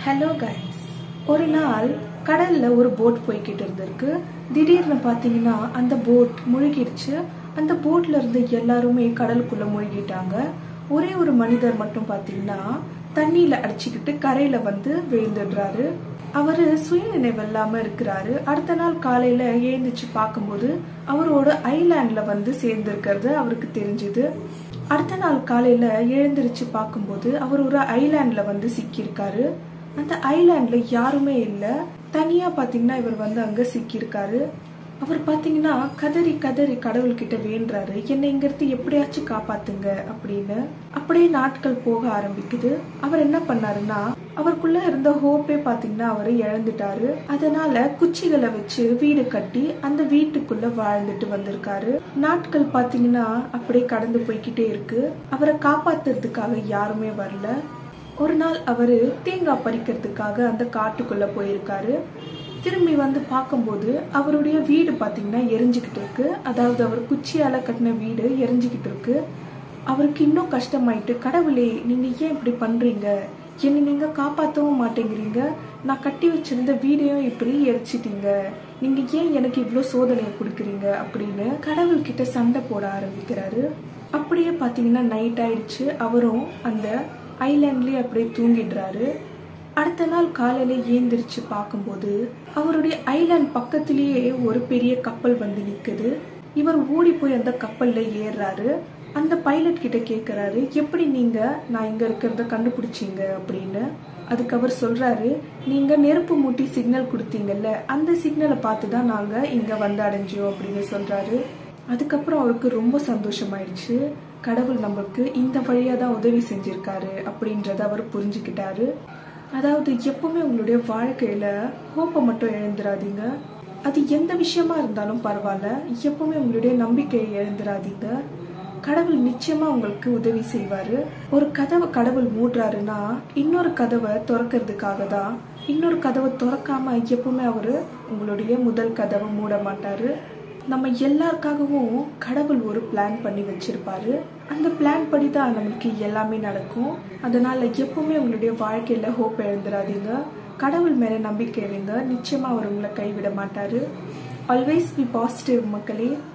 hello guys ஒரு நாள் கடல்ல ஒரு போட் போய்கிட்டு இருந்திருக்கு திடீர்னு பாத்தீங்கன்னா அந்த போட் முழுகிடுச்சு அந்த போட்ல இருந்த எல்லாருமே கடலுக்குள்ள முழுகிட்டாங்க ஒரே ஒரு மனிதர் மட்டும் பாத்தீங்கன்னா தண்ணியில அடிச்சுக்கிட்டு கரையில வந்து விழுந்துடுறாரு அவரு சுயநினைவு இல்லாம இருக்கிறாரு அடுத்த நாள் காலையில எழுந்திரிச்சு பார்க்கும்போது அவரோட ஐலாண்ட்ல வந்து சேர்ந்திருக்கிறது அவருக்கு தெரிஞ்சுது அடுத்த நாள் காலையில எழுந்திருச்சு பார்க்கும்போது அவர் ஒரு ஐலாண்ட்ல வந்து சிக்கியிருக்காரு அந்த ஐலாண்ட்ல யாருமே இல்ல தனியா பாத்தீங்கன்னா இவர் வந்து அங்க சிக்கியிருக்காரு அவர் பாத்தீங்கன்னா கதறி கதறி கடவுள்கிட்ட வேண்டுறாரு என்னை இங்க இருந்து எப்படியாச்சும் காப்பாத்துங்க அப்படின்னு அப்படியே நாட்கள் போக ஆரம்பிக்குது அவர் என்ன பண்ணாருன்னா அவருக்குள்ள இருந்த ஹோப்பே பாத்தீங்கன்னா அவரை இழந்துட்டாரு அதனால குச்சிகளை வச்சு வீடு கட்டி அந்த வீட்டுக்குள்ள வாழ்ந்துட்டு வந்திருக்காரு நாட்கள் பாத்தீங்கன்னா அப்படியே கடந்து போய்கிட்டே இருக்கு அவரை காப்பாத்துறதுக்காக யாருமே வரல ஒரு நாள் அவரு தேங்காய் பறிக்கிறதுக்காக அந்த காட்டுக்குள்ள போயிருக்காரு திரும்பி வந்து பார்க்கும்போது அவருடைய வீடு பாத்தீங்கன்னா எரிஞ்சுக்கிட்டு இருக்கு அதாவது அவர் குச்சியால கட்டின வீடு எரிஞ்சுக்கிட்டு இருக்கு அவருக்கு இன்னும் கஷ்டமாயிட்டு கடவுளே நீங்க ஏன் இப்படி பண்றீங்க என்னை நீங்க காப்பாற்றவும் மாட்டேங்கிறீங்க நான் கட்டி வச்சிருந்த வீடையும் இப்படி எரிச்சிட்டீங்க நீங்க ஏன் எனக்கு இவ்வளோ சோதனையை கொடுக்குறீங்க அப்படின்னு கடவுள்கிட்ட சண்டை போட ஆரம்பிக்கிறாரு அப்படியே பாத்தீங்கன்னா நைட் ஆயிடுச்சு அவரும் அந்த ஐலாண்ட்லயே அப்படியே தூங்கிடுறாரு அடுத்த நாள் காலையில ஏந்திரிச்சு பார்க்கும்போது அவருடைய ஐலாண்ட் பக்கத்திலேயே ஒரு பெரிய கப்பல் வந்து நிக்குது இவர் ஓடி போய் அந்த கப்பல்ல ஏறுறாரு அந்த பைலட் கிட்ட கேக்குறாரு எப்படி நீங்க நான் இங்க இருக்கிறத கண்டுபிடிச்சீங்க அப்படின்னு அதுக்கு அவர் சொல்றாரு நீங்க நெருப்பு மூட்டி சிக்னல் கொடுத்தீங்கல்ல அந்த சிக்னலை பார்த்து தான் நாங்க இங்க வந்து அடைஞ்சோம் அப்படின்னு சொல்றாரு அதுக்கப்புறம் அவருக்கு ரொம்ப சந்தோஷமாயிடுச்சு கடவுள் நம்மளுக்கு இந்த வழியா தான் உதவி செஞ்சிருக்காரு அப்படின்றத அவர் புரிஞ்சுக்கிட்டாரு அதாவது எப்பவுமே உங்களுடைய வாழ்க்கையில ஹோப்பை மட்டும் எழுந்துடாதீங்க அது எந்த விஷயமா இருந்தாலும் பரவாயில்ல எப்பவுமே உங்களுடைய நம்பிக்கையை எழுந்துடாதீங்க கடவுள் நிச்சயமா உங்களுக்கு உதவி செய்வாரு ஒரு கதவை கடவுள் மூடுறாருன்னா இன்னொரு கதவை திறக்கிறதுக்காக தான் இன்னொரு கதவை திறக்காம எப்பவுமே அவரு உங்களுடைய முதல் கதவை மூட மாட்டாரு நம்ம எல்லாருக்காகவும் கடவுள் ஒரு பிளான் பண்ணி வச்சிருப்பாரு அந்த பிளான் படி தான் நம்மளுக்கு எல்லாமே நடக்கும் அதனால எப்பவுமே உங்களுடைய வாழ்க்கையில ஹோப் எழுந்துடாதீங்க கடவுள் மேல நம்பிக்கை வைங்க நிச்சயமா அவர் உங்களை கைவிட மாட்டாரு ஆல்வேஸ் பி பாசிட்டிவ் மக்களே